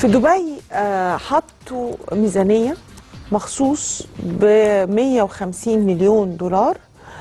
في دبي آه، حطوا ميزانية مخصوص ب 150 مليون دولار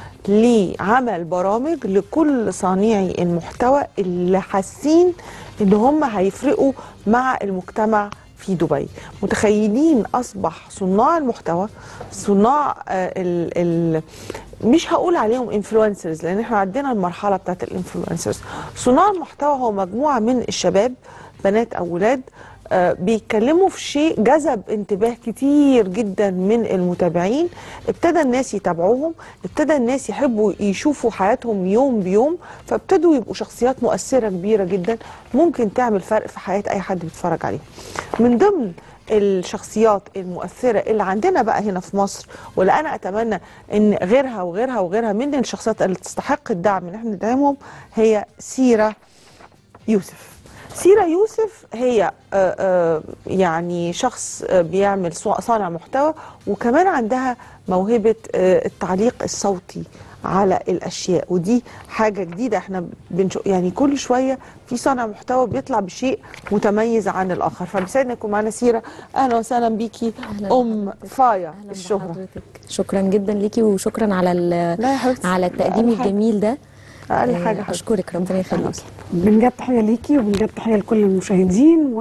لعمل برامج لكل صانعي المحتوى اللي حاسين ان هم هيفرقوا مع المجتمع في دبي متخيلين اصبح صناع المحتوى صناع آه، ال ال مش هقول عليهم انفلونسرز لان احنا عندنا المرحله بتاعت الانفلونسرز صناع المحتوى هو مجموعه من الشباب بنات او ولاد آه، بيتكلموا في شيء جذب انتباه كتير جدا من المتابعين ابتدى الناس يتابعوهم ابتدى الناس يحبوا يشوفوا حياتهم يوم بيوم فابتدوا يبقوا شخصيات مؤثرة كبيرة جدا ممكن تعمل فرق في حياة أي حد بيتفرج عليه من ضمن الشخصيات المؤثرة اللي عندنا بقى هنا في مصر واللي أنا أتمنى أن غيرها وغيرها وغيرها من الشخصيات اللي تستحق الدعم إن احنا ندعمهم هي سيرة يوسف سيرة يوسف هي آه، آه، يعني شخص آه، بيعمل صو- صانع محتوى وكمان عندها موهبة آه، التعليق الصوتي على الأشياء ودي حاجة جديدة احنا بنشوف يعني كل شوية في صانع محتوى بيطلع بشيء متميز عن الآخر فبيسعدنا يكون معانا سيرة أهلا وسهلا بيكي أهلاً أم بحضرتك. فايا أهلاً الشهرة بحضرتك. شكرا جدا ليكي وشكرا على ال- لا يا حبيبتي على التقديم أقل حاجة. الجميل ده أقل آه، حاجة حبيبتي. اشكرك ربنا يخليكي بنجد تحيه ليكي وبنجد تحيه لكل المشاهدين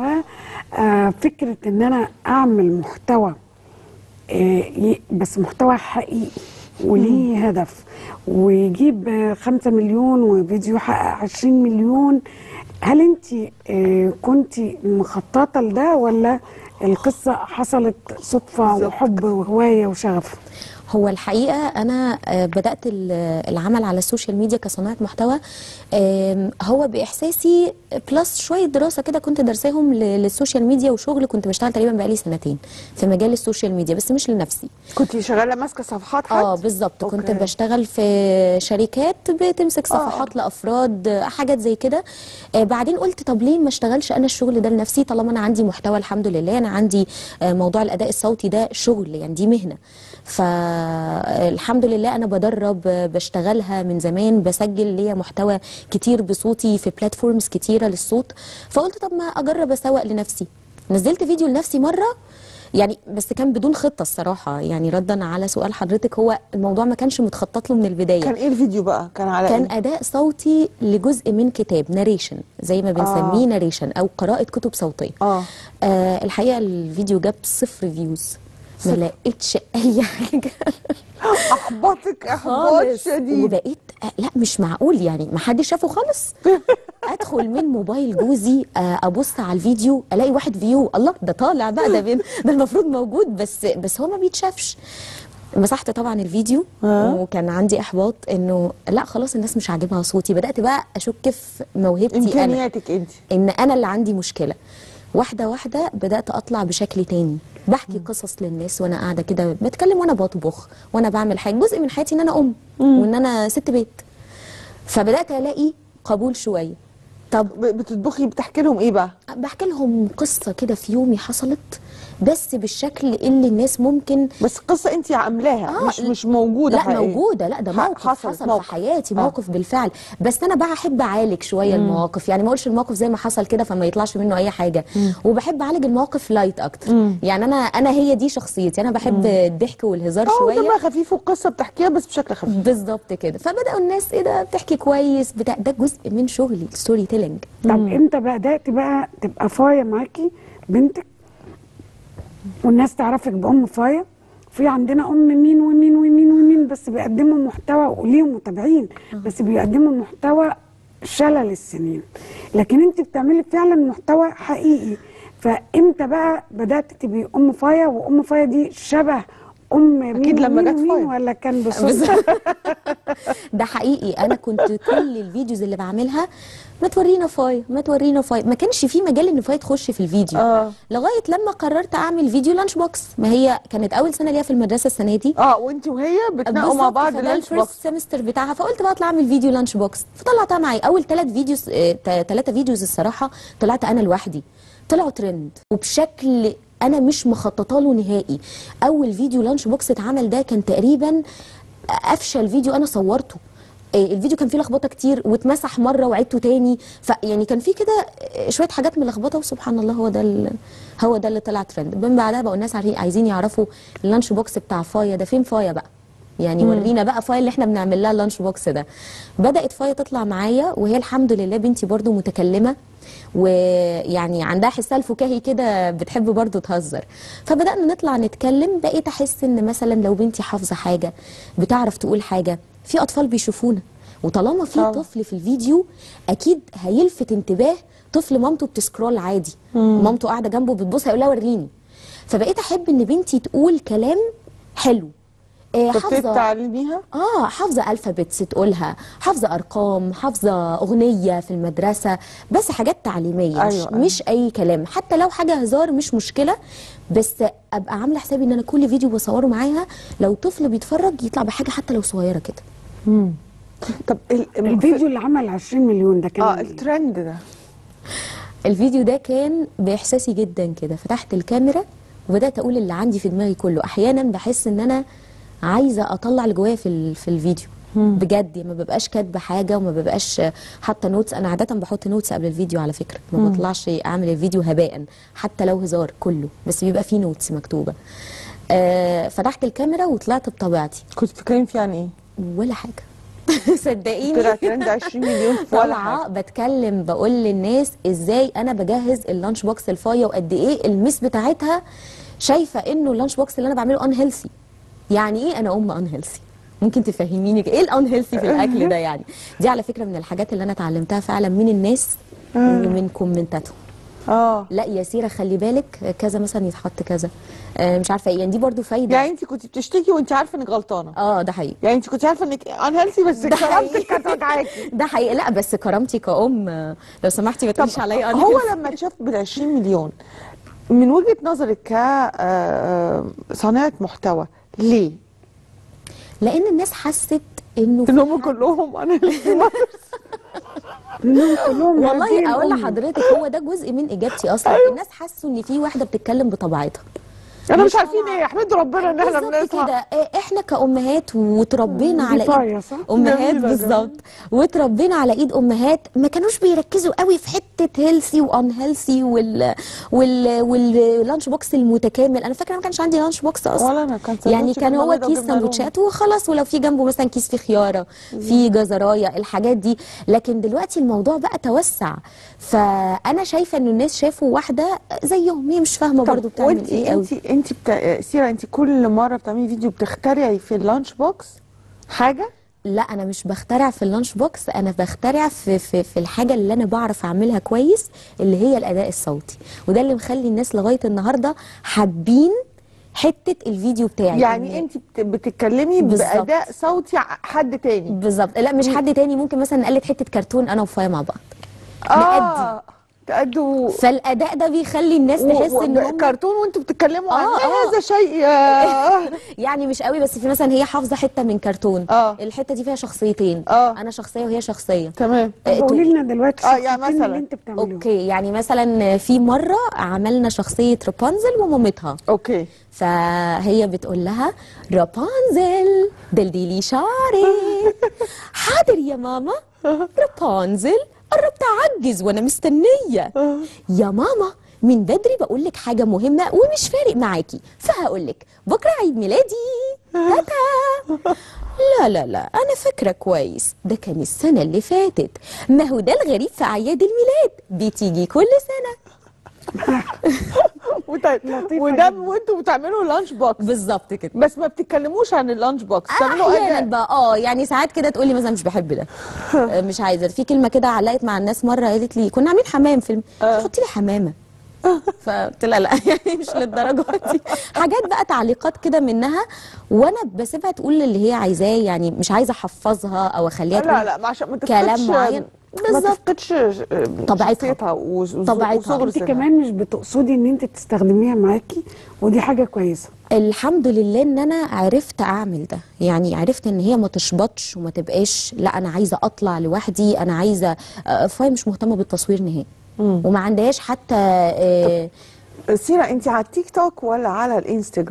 وفكره ان انا اعمل محتوى آه، ي- بس محتوى حقيقي وليه هدف ويجيب آه، خمسة مليون وفيديو يحقق عشرين مليون هل انت كنت مخططه لده ولا القصه حصلت صدفه بالظبط. وحب وهوايه وشغف هو الحقيقه انا آه، بدات ال- العمل على السوشيال ميديا كصناعه محتوى آم، هو باحساسي بلس شويه دراسه كده كنت درساهم ل- للسوشيال ميديا وشغل كنت بشتغل تقريبا بقالي سنتين في مجال السوشيال ميديا بس مش لنفسي كنت شغالة ماسكة صفحات حد؟ اه بالظبط كنت أوكي. بشتغل في شركات بتمسك صفحات لافراد آه، حاجات زي كده آه بعدين قلت طب ليه ما اشتغلش انا الشغل ده لنفسي طالما انا عندي محتوى الحمد لله انا عندي آه موضوع الاداء الصوتي ده شغل يعني دي مهنه فالحمد لله انا بدرب آه، بشتغلها من زمان بسجل ليا محتوى كتير بصوتي في بلاتفورمز كتيره للصوت فقلت طب ما اجرب اسوق لنفسي نزلت فيديو لنفسي مره يعني بس كان بدون خطه الصراحه يعني ردا على سؤال حضرتك هو الموضوع ما كانش متخطط له من البدايه كان ايه الفيديو بقى؟ كان على كان إيه؟ اداء صوتي لجزء من كتاب ناريشن زي ما بنسميه ناريشن او قراءه كتب صوتيه اه آه الحقيقه الفيديو جاب صفر فيوز ما لقيتش اي حاجه احبطك احباط خالص شديد وبقيت آه، لا مش معقول يعني ما حدش شافه خالص ادخل من موبايل جوزي آه، ابص على الفيديو الاقي واحد فيو الله ده طالع بقى ده بين- ده المفروض موجود بس بس هو ما بيتشافش مسحت طبعا الفيديو آه. وكان عندي احباط انه لا خلاص الناس مش عاجبها صوتي بدات بقى اشك في موهبتي انا امكانياتك انت ان انا اللي عندي مشكله واحده واحده بدات اطلع بشكل تاني بحكي قصص للناس وانا قاعده كده بتكلم وانا بطبخ وانا بعمل حاجه جزء من حياتي ان انا ام وان انا ست بيت فبدات الاقي قبول شويه طب ب- بتطبخي بتحكي لهم ايه بقى؟ بحكي لهم قصه كده في يومي حصلت بس بالشكل اللي الناس ممكن بس قصه انت عاملاها آه، مش مش موجوده لا حقيقية. موجوده لا ده ح- موقف حصلت حصل موقف. في حياتي آه. موقف بالفعل بس انا بقى احب اعالج شويه المواقف يعني ما اقولش الموقف زي ما حصل كده فما يطلعش منه اي حاجه وبحب اعالج المواقف لايت اكتر يعني انا انا هي دي شخصيتي انا بحب الضحك والهزار اه شويه دمها خفيف والقصه بتحكيها بس بشكل خفيف بالظبط كده فبداوا الناس ايه ده بتحكي كويس بتاع ده جزء من شغلي ستوري تيلينج طب امتى بدات بقى تبقى فايا معاكي بنتك والناس تعرفك بام فايا في عندنا ام مين ومين ومين ومين بس بيقدموا محتوى وليهم متابعين بس بيقدموا محتوى شلل السنين لكن انت بتعملي فعلا محتوى حقيقي فامتى بقى بدات تبقي ام فايا وام فايا دي شبه ام مين أكيد لما ومين جت ومين فايا. ولا كان بالصدفه ده حقيقي انا كنت كل الفيديوز اللي بعملها ما تورينا فاي ما تورينا فاي ما كانش في مجال ان فاي تخش في الفيديو آه. لغايه لما قررت اعمل فيديو لانش بوكس ما هي كانت اول سنه ليا في المدرسه السنه دي اه وانت وهي بتناقوا مع بالظبط، بعض فده لانش الفيرست بوكس سيمستر بتاعها فقلت بقى اطلع اعمل فيديو لانش بوكس فطلعتها معي اول ثلاث فيديوز ثلاثه فيديوز الصراحه طلعت انا لوحدي طلعوا ترند وبشكل انا مش مخططه له نهائي اول فيديو لانش بوكس اتعمل ده كان تقريبا افشل فيديو انا صورته إيه، الفيديو كان فيه لخبطه كتير واتمسح مره وعدته تاني فيعني كان فيه كده إيه، شويه حاجات ملخبطه وسبحان الله هو ده ال- هو ده اللي طلع ترند من بعدها بقوا الناس عارفين- عايزين يعرفوا اللانش بوكس بتاع فايا ده فين فايا بقى يعني ورينا بقى فايا اللي احنا بنعمل لها اللانش بوكس ده بدات فايا تطلع معايا وهي الحمد لله بنتي برضو متكلمه ويعني عندها حسها الفكاهي كده بتحب برضو تهزر فبدانا نطلع نتكلم بقيت احس ان مثلا لو بنتي حافظه حاجه بتعرف تقول حاجه في اطفال بيشوفونا وطالما في طبعا. طفل في الفيديو اكيد هيلفت انتباه طفل مامته بتسكرول عادي مامته قاعده جنبه بتبص هيقول لها وريني فبقيت احب ان بنتي تقول كلام حلو آه، فابتديت تعلميها اه حافظه الفابتس تقولها حافظه ارقام حافظه اغنيه في المدرسه بس حاجات تعليميه مش, أيوة، أيوة. مش اي كلام حتى لو حاجه هزار مش مشكله بس ابقى عامله حسابي ان انا كل فيديو بصوره معاها لو طفل بيتفرج يطلع بحاجه حتى لو صغيره كده طب ال- الفيديو اللي عمل 20 مليون ده كان اه إيه؟ الترند ده الفيديو ده كان باحساسي جدا كده فتحت الكاميرا وبدات اقول اللي عندي في دماغي كله احيانا بحس ان انا عايزه اطلع اللي جوايا في ال- في الفيديو بجد ما ببقاش كاتبه حاجه وما ببقاش حاطه نوتس انا عاده بحط نوتس قبل الفيديو على فكره ما بطلعش اعمل الفيديو هباء حتى لو هزار كله بس بيبقى فيه نوتس مكتوبه آه فتحت الكاميرا وطلعت بطبيعتي كنت بتتكلمي فيه عن ايه؟ ولا حاجه صدقيني طلع ترند 20 مليون في ولا طالعه حاجه بتكلم بقول للناس ازاي انا بجهز اللانش بوكس الفايه وقد ايه الميس بتاعتها شايفه انه اللانش بوكس اللي انا بعمله ان هيلثي يعني ايه انا ام ان هيلثي ممكن تفهميني ايه الان هيلثي في الاكل ده يعني دي على فكره من الحاجات اللي انا اتعلمتها فعلا من الناس ومن كومنتاتهم اه لا يا سيره خلي بالك كذا مثلا يتحط كذا آه مش عارفه ايه يعني دي برضو فايده يعني انت كنت بتشتكي وانت عارفه انك غلطانه اه ده حقيقي يعني انت كنت عارفه انك ان هيلثي بس ده حقيقي. كرامتك كانت وجعاكي ده حقيقي لا بس كرامتي كأم آه، لو سمحتي ما طب تقوليش عليا هو unhealthy. لما اتشاف بال 20 مليون من وجهه نظرك كصانعه محتوى ليه؟ لان الناس حست انه ان هم كلهم ان انهم كلهم هذه والله اقول الأمة. لحضرتك هو ده جزء من اجابتي اصلا الناس حسوا ان في واحده بتتكلم بطبيعتها انا مش مش عارفين ايه احمدوا ربنا ان احنا بالظبط بنصحى كده إيه، احنا كامهات وتربينا دي على فاية، ايد صح؟ امهات جميلة، بالظبط وتربينا على ايد امهات ما كانوش بيركزوا قوي في حته هيلثي وان هيلثي وال وال واللانش بوكس المتكامل انا فاكره ما كانش عندي لانش بوكس اصلا ولا انا كان يعني سندوتش كان كنا هو بيضة كيس وجبنة رومي. سندوتشات وخلاص ولو في جنبه مثلا كيس فيه خياره في جزرايه الحاجات دي لكن دلوقتي الموضوع بقى توسع فانا شايفه ان الناس شافوا واحده زيهم هي مش فاهمه برضو بتعمل وانت ايه قوي انت انت بتا... سيره انت كل مره بتعملي فيديو بتخترعي في اللانش بوكس حاجه لا انا مش بخترع في اللانش بوكس انا بخترع في في في الحاجه اللي انا بعرف اعملها كويس اللي هي الاداء الصوتي وده اللي مخلي الناس لغايه النهارده حابين حته الفيديو بتاعي يعني إن- انت بت... بتتكلمي بالظبط. باداء صوتي ع- حد تاني بالظبط لا مش حد تاني ممكن مثلا نقلد حته كرتون انا وفايا مع بعض اه تأدوا فالاداء ده بيخلي الناس تحس ان هم كرتون وانتوا بتتكلموا عن آه، آه. هذا شيء آه. يعني مش قوي بس في مثلا هي حافظه حته من كرتون آه. الحته دي فيها شخصيتين آه. انا شخصيه وهي شخصيه تمام آه، قولي لنا دلوقتي آه، يعني الشخصيتين مثلاً. اللي انت بتعملوهم اوكي يعني مثلا في مره عملنا شخصيه رابنزل ومامتها اوكي فهي بتقول لها رابنزل دلدلي شعري حاضر يا ماما رابنزل قربت اعجز وانا مستنيه يا ماما من بدري بقول لك حاجه مهمه ومش فارق معاكي فهقول لك بكره عيد ميلادي تاتا لا لا لا انا فاكره كويس ده كان السنه اللي فاتت ما هو ده الغريب في اعياد الميلاد بتيجي كل سنه وت... لطيفة وده جداً. وانتوا بتعملوا لانش بوكس بالظبط كده بس ما بتتكلموش عن اللانش بوكس بتعملوا احيانا أداء. بقى اه يعني ساعات كده تقولي مثلا مش بحب ده آه، مش عايزه في كلمه كده علقت مع الناس مره قالت لي كنا عاملين حمام فيلم حطي لي حمامه فقلت لها لا يعني مش للدرجه دي حاجات بقى تعليقات كده منها وانا بسيبها تقول اللي هي عايزاه يعني مش عايزه احفظها او اخليها لا تقول لا ما عشان ما كلام تفقدش معين. ما بالظبط. تفقدش طبيعتها. شخصيتها وز- وز- طبيعتها. وصغر انت سنها. كمان مش بتقصدي ان انت تستخدميها معاكي ودي حاجه كويسه الحمد لله ان انا عرفت اعمل ده يعني عرفت ان هي ما تشبطش وما تبقاش لا انا عايزه اطلع لوحدي انا عايزه آه، فاي مش مهتمه بالتصوير نهائي وما عندهاش حتى آه، سيرة انت على التيك توك ولا على الانستجرام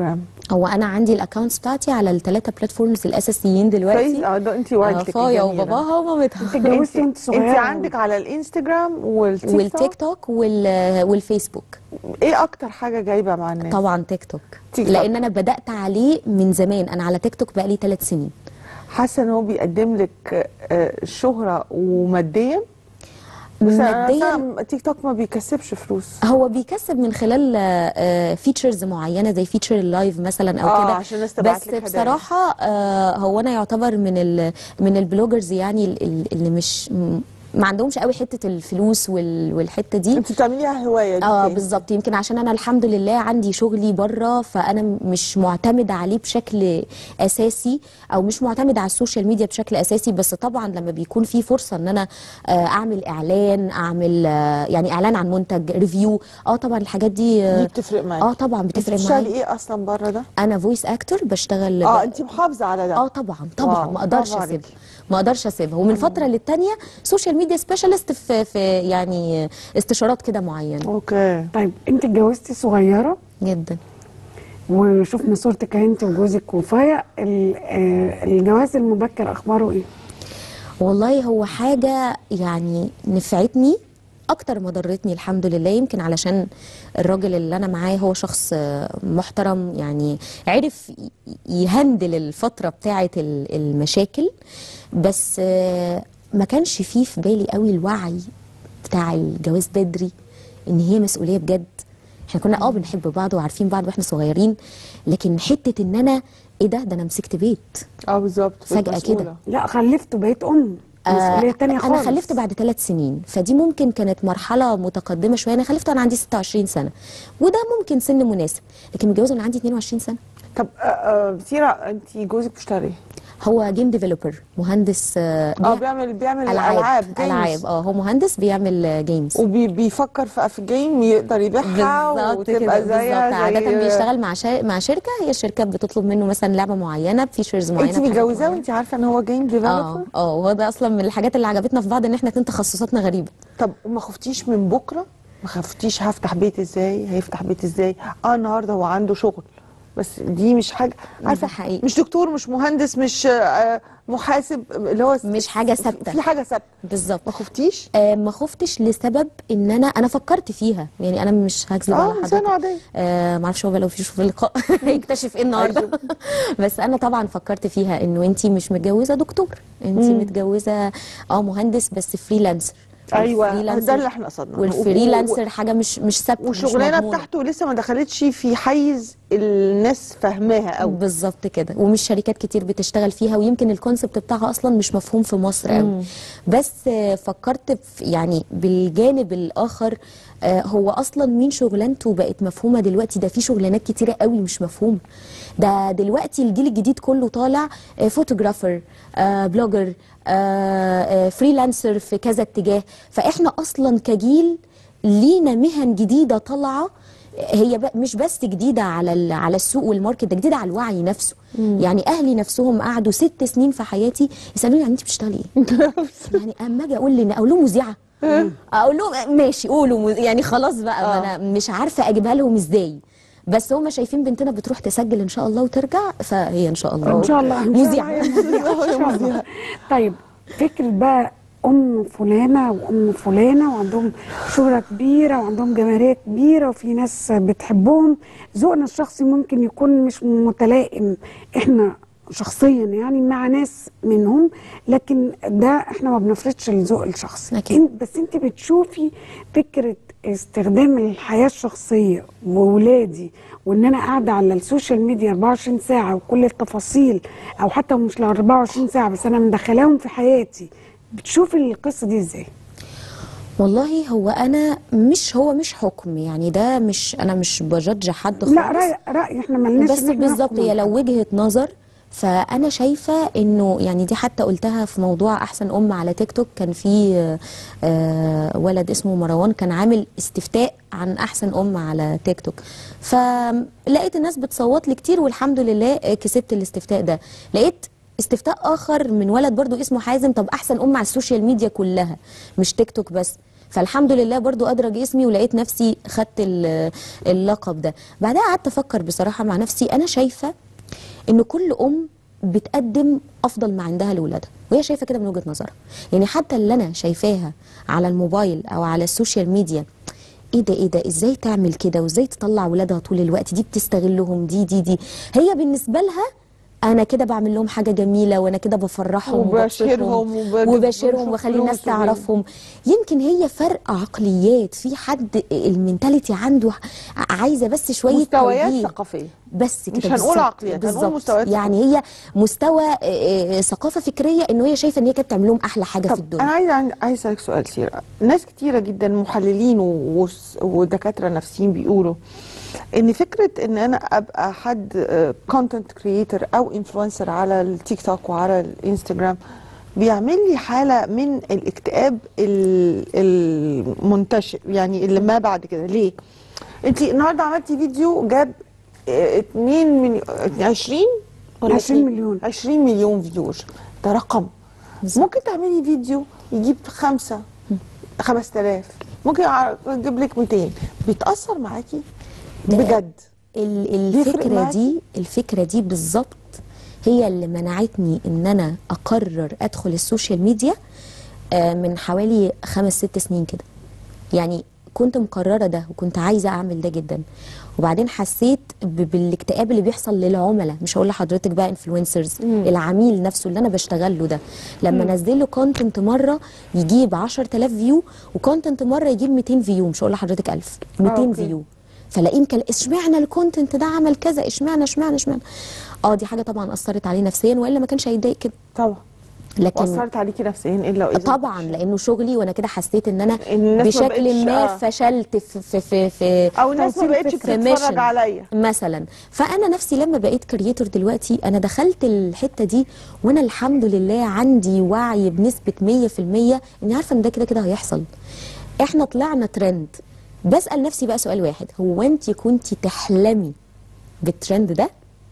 هو انا عندي الاكونتس بتاعتي على الثلاثه بلاتفورمز الاساسيين كويس دلوقتي اه ده انت آه، وعدتك فايا الجميلة. وباباها ومامتها انت اتجوزتي وانت انت صغيره عندك على الانستجرام والتيك, والتيك توك وال- والفيسبوك ايه اكتر حاجه جايبه مع الناس طبعا تيك توك تيك توك. لان انا بدات عليه من زمان انا على تيك توك بقالي ثلاث سنين حاسه ان هو بيقدم لك آه، شهره وماديا بس أنا ماديا أصلاً تيك توك ما بيكسبش فلوس هو بيكسب من خلال فيتشرز معينه زي فيتشر اللايف مثلا او آه، كده عشان الناس تبعت بس لك هدايا. بصراحه آه، هو انا يعتبر من ال من البلوجرز يعني ال- ال- اللي مش م- ما عندهمش قوي حته الفلوس وال- والحته دي انت بتعمليها هوايه دي اه فين؟ بالظبط يمكن عشان انا الحمد لله عندي شغلي بره فانا م- مش معتمده عليه بشكل اساسي او مش معتمده على السوشيال ميديا بشكل اساسي بس طبعا لما بيكون في فرصه ان انا آه، اعمل اعلان اعمل آه، يعني اعلان عن منتج ريفيو اه طبعا الحاجات دي آه، دي بتفرق معاكي اه طبعا انت بتفرق بتشتغلي معايا ايه اصلا بره ده انا فويس اكتور بشتغل اه ب- انت محافظه على ده اه طبعا طبعا واو، ما اقدرش برافو اسيبها عليكي. ما اقدرش اسيبها ومن فتره للتانيه سوشيال ميديا سبيشالست في في يعني استشارات كده معينه اوكي طيب انت اتجوزتي صغيره جدا وشفنا صورتك انت وجوزك وفايا ال- آه، الجواز المبكر اخباره ايه؟ والله هو حاجة يعني نفعتني أكتر ما ضرتني الحمد لله يمكن علشان الراجل اللي أنا معاه هو شخص آه، محترم يعني عرف ي- يهندل الفترة بتاعة ال- المشاكل بس آه، ما كانش فيه في بالي قوي الوعي بتاع الجواز بدري إن هي مسؤولية بجد احنا كنا اه بنحب بعض وعارفين بعض واحنا صغيرين لكن حتة إن أنا إيه ده ده أنا مسكت بيت اه بالظبط فجأة مسؤولة. كده. لا خلفت وبقيت ام مسؤوليه تانية خالص انا خلفت بعد ثلاث سنين فدي ممكن كانت مرحله متقدمه شويه انا خلفت وانا عندي 26 سنه وده ممكن سن مناسب لكن متجوزه وانا عندي 22 سنه طب آه، آه، سيرة انت جوزك بيشتغل ايه؟ هو جيم ديفلوبر مهندس آه اه بيع- بيعمل بيعمل العاب العاب العاب اه هو مهندس بيعمل جيمز وبيفكر في في جيم يقدر يبيعها بالظبط كده وتبقى بالظبط زيها عاده زي بيشتغل مع شا... مع شركه هي الشركه بتطلب منه مثلا لعبه معينه بفيشرز معينه انت في حاجات متجوزاه معينة. وانت عارفه ان هو جيم ديفلوبر اه اه وهو ده اصلا من الحاجات اللي عجبتنا في بعض ان احنا اتنين تخصصاتنا غريبه طب وما خفتيش من بكره ما خفتيش هفتح بيت ازاي هيفتح بيت ازاي اه النهارده هو عنده شغل بس دي مش حاجه عارفه حقيقي. مش دكتور مش مهندس مش آه، محاسب اللي هو مش حاجة ثابتة. في حاجه ثابته بالظبط ما خفتيش آه ما خفتش لسبب ان انا انا فكرت فيها يعني انا مش هكذب اه على انسانه حضرتك عاديه آه ما اعرفش هو بقى لو في شوف اللقاء هيكتشف ايه النهارده بس انا طبعا فكرت فيها انه انت مش متجوزه دكتور انت متجوزه اه مهندس بس فريلانسر ايوه والفريلانسر- ده اللي احنا قصدنا والفريلانسر حاجه مش مش ثابته مش والشغلانه مضمونة. بتاعته لسه ما دخلتش في حيز الناس فاهماها قوي بالظبط كده ومش شركات كتير بتشتغل فيها ويمكن الكونسبت بتاعها اصلا مش مفهوم في مصر قوي بس آه، فكرت في يعني بالجانب الاخر آه، هو اصلا مين شغلانته بقت مفهومه دلوقتي ده في شغلانات كتيره قوي مش مفهومه ده دلوقتي الجيل الجديد كله طالع آه، فوتوغرافر آه، بلوجر آه، آه، فريلانسر في كذا اتجاه فاحنا اصلا كجيل لينا مهن جديده طالعه هي ب- مش بس جديده على ال- على السوق والماركت ده جديده على الوعي نفسه يعني اهلي نفسهم قعدوا ست سنين في حياتي يسالوني يعني انت بتشتغلي ايه يعني اما اجي اقول لي اقول لهم مذيعه اقول لهم ماشي قولوا مذ- يعني خلاص بقى ما انا مش عارفه اجيبها لهم ازاي بس هم شايفين بنتنا بتروح تسجل ان شاء الله وترجع فهي ان شاء الله ان شاء الله إن شاء الله مذيعه هي مذيعة، إن شاء الله. طيب فكره بقى ام فلانه وام فلانه وعندهم شهره كبيره وعندهم جماهيريه كبيره وفي ناس بتحبهم ذوقنا الشخصي ممكن يكون مش متلائم احنا شخصيا يعني مع ناس منهم لكن ده احنا ما بنفرضش الذوق الشخصي أكيد. إن- بس انت بتشوفي فكره استخدام الحياه الشخصيه وولادي وان انا قاعده على السوشيال ميديا 24 ساعه وكل التفاصيل او حتى مش ل 24 ساعه بس انا مدخلاهم في حياتي بتشوفي القصه دي ازاي؟ والله هو انا مش هو مش حكم يعني ده مش انا مش بجدج حد خالص لا راي راي احنا مالناش بس إن إحنا بالظبط نحكم هي على لو وجهة نظر فانا شايفه انه يعني دي حتى قلتها في موضوع احسن ام على تيك توك كان في آه، آه، ولد اسمه مروان كان عامل استفتاء عن احسن ام على تيك توك فلقيت الناس بتصوت لي كتير والحمد لله آه، كسبت الاستفتاء ده لقيت استفتاء اخر من ولد برضو اسمه حازم طب احسن ام على السوشيال ميديا كلها مش تيك توك بس فالحمد لله برضو ادرج اسمي ولقيت نفسي خدت ال- اللقب ده بعدها قعدت افكر بصراحه مع نفسي انا شايفه ان كل ام بتقدم افضل ما عندها لاولادها وهي شايفه كده من وجهه نظرها يعني حتى اللي انا شايفاها على الموبايل او على السوشيال ميديا ايه ده ايه ده ازاي تعمل كده وازاي تطلع ولادها طول الوقت دي بتستغلهم دي دي دي هي بالنسبه لها انا كده بعمل لهم حاجه جميله وانا كده بفرحهم وبشيرهم وببسطهم وبجيب- وبشيرهم بشوف واخلي الناس فلوس وبي- تعرفهم يمكن هي فرق عقليات في حد المينتاليتي عنده عايزه بس شويه مستويات توجيه. ثقافيه بس كده مش هنقول بالظبط، عقليات، هنقول بالظبط. مستويات يعني هي مستوى آه، آه، ثقافه فكريه ان هي شايفه ان هي كانت تعمل لهم احلى حاجه في طب الدنيا انا عايزه عايز اسالك سؤال سيرة ناس كتيره جدا محللين و- وس- ودكاتره نفسيين بيقولوا ان فكره ان انا ابقى حد كونتنت كريتور او انفلونسر على التيك توك وعلى الانستجرام بيعمل لي حاله من الاكتئاب ال- المنتشر يعني اللي ما بعد كده ليه انت النهارده عملتي فيديو جاب 2 من 20 ولا 20 اتنين؟ مليون. 20 مليون فيوز ده رقم ممكن تعملي فيديو يجيب خمسة خمس تلاف ممكن يع- يجيب لك 200 بيتأثر معاكي ده- بجد ال- بيفرق الفكره معاكي؟ دي الفكره دي بالظبط هي اللي منعتني ان انا اقرر ادخل السوشيال ميديا آه، من حوالي خمس ست سنين كده يعني كنت مقرره ده وكنت عايزه اعمل ده جدا وبعدين حسيت ب- بالاكتئاب اللي بيحصل للعملاء مش هقول لحضرتك بقى انفلونسرز العميل نفسه اللي انا بشتغل له ده لما انزل له كونتنت مره يجيب 10000 فيو وكونتنت مره يجيب 200 فيو مش هقول لحضرتك 1000 200 أوكي. فيو فلاقيه مكل اشمعنى الكونتنت ده عمل كذا اشمعنى اشمعنى اشمعنى اه دي حاجه طبعا اثرت عليه نفسيا والا ما كانش هيتضايق كده طبعا لكن وأثرت عليكي نفسيا الا واذا طبعا لانه شغلي وانا كده حسيت ان انا الناس ما بشكل بقتش- ما آه. فشلت في في في, في او الناس ما توصيل بقتش فكرة. بتتفرج mission. عليا مثلا فانا نفسي لما بقيت كرييتور دلوقتي انا دخلت الحته دي وانا الحمد لله عندي وعي بنسبه 100% اني عارفه ان ده كده كده هيحصل احنا طلعنا ترند بسال نفسي بقى سؤال واحد هو انت كنتي تحلمي بالترند ده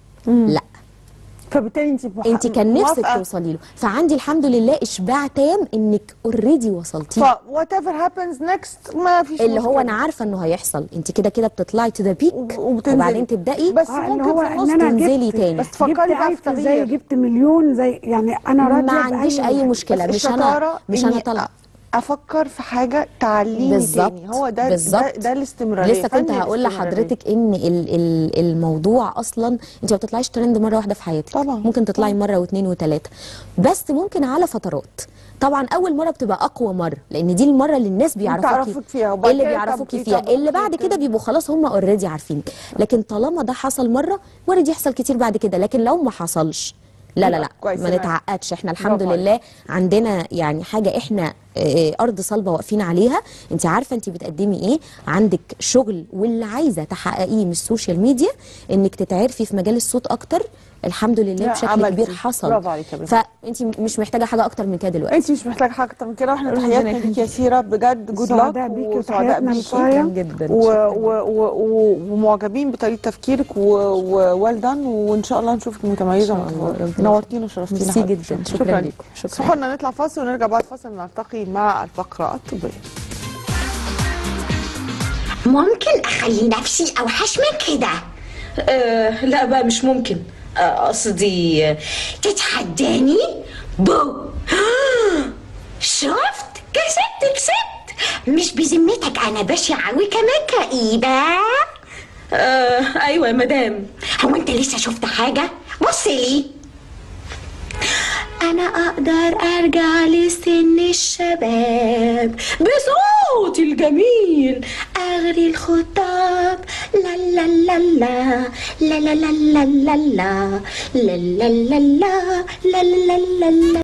لا فبالتالي انت مح... انت كان نفسك موافقة. توصلي له فعندي الحمد لله اشباع تام انك اوريدي وصلتي ف whatever happens next ما فيش اللي هو مشكلة. انا عارفه انه هيحصل انت كده كده بتطلعي تو ذا بيك وب- وبتنزلي. وبعدين تبداي بس آه، اللي ممكن هو في النص ان انا تنزلي جبت تاني. بس تفكري جبت بقى في ألف زي تغيير. جبت مليون زي يعني انا راضيه ما عنديش بأي اي حاجة. مشكله بس مش انا الشطارة مش إني انا طالعه افكر في حاجه تعليني بالظبط تاني هو ده بالظبط ده, ده الاستمراريه لسه كنت فن هقول الاستمرارية. لحضرتك ان ال ال الموضوع اصلا انت ما بتطلعيش ترند مره واحده في حياتك طبعاً. ممكن تطلعي مره واثنين وثلاثه بس ممكن على فترات طبعا اول مره بتبقى اقوى مره لان دي المره اللي الناس بيعرفوكي بيعرفوك فيها، وبعد اللي كده بيعرفوكي طب فيها يطبقوكي اللي بعد وكده. كده بيبقوا خلاص هم اوريدي عارفينك لكن طالما ده حصل مره وارد يحصل كتير بعد كده لكن لو ما حصلش لا لا لا كويس ما أنا- نتعقدش احنا الحمد برافو عليك. لله عندنا يعني حاجه احنا آه، ارض صلبه واقفين عليها انت عارفه انت بتقدمي ايه عندك شغل واللي عايزه تحققيه من السوشيال ميديا انك تتعرفي في مجال الصوت اكتر الحمد لله لا، بشكل عملتي. كبير حصل برافو عليك يا بنت. فانت مش محتاجه حاجه اكتر من كده دلوقتي انت مش محتاجه حاجه اكتر من كده واحنا ربنا تحياتنا يخليك. ليك يا سيره بجد جود سعداء لك بيكي وسعداء وتحياتنا بيكي للغاية. جدا و و و و ومعجبين بطريقه تفكيرك ووالدن وان شاء الله نشوفك متميزه إن شاء الله. ومتفوقه ربنا نورتينا وشرفتينا ميرسي حبيبتي. جدا. شكراً ليكم. شكراً. اسمحوا لنا نطلع فاصل ونرجع بعد فاصل نلتقي مع الفقره الطبيه ممكن اخلي نفسي اوحش من كده آه لا بقى مش ممكن آه، قصدي آه، تتحداني بو شفت كسبت كسبت مش بذمتك انا بشعة وكمان كئيبة آه ايوه يا مدام هو انت لسه شفت حاجة بص لي انا اقدر ارجع لسن الشباب بصوتي الجميل اغري الخطاب لا لا لا لا لا لا لا لا لا لا لا لا لا لا لا لا لا لا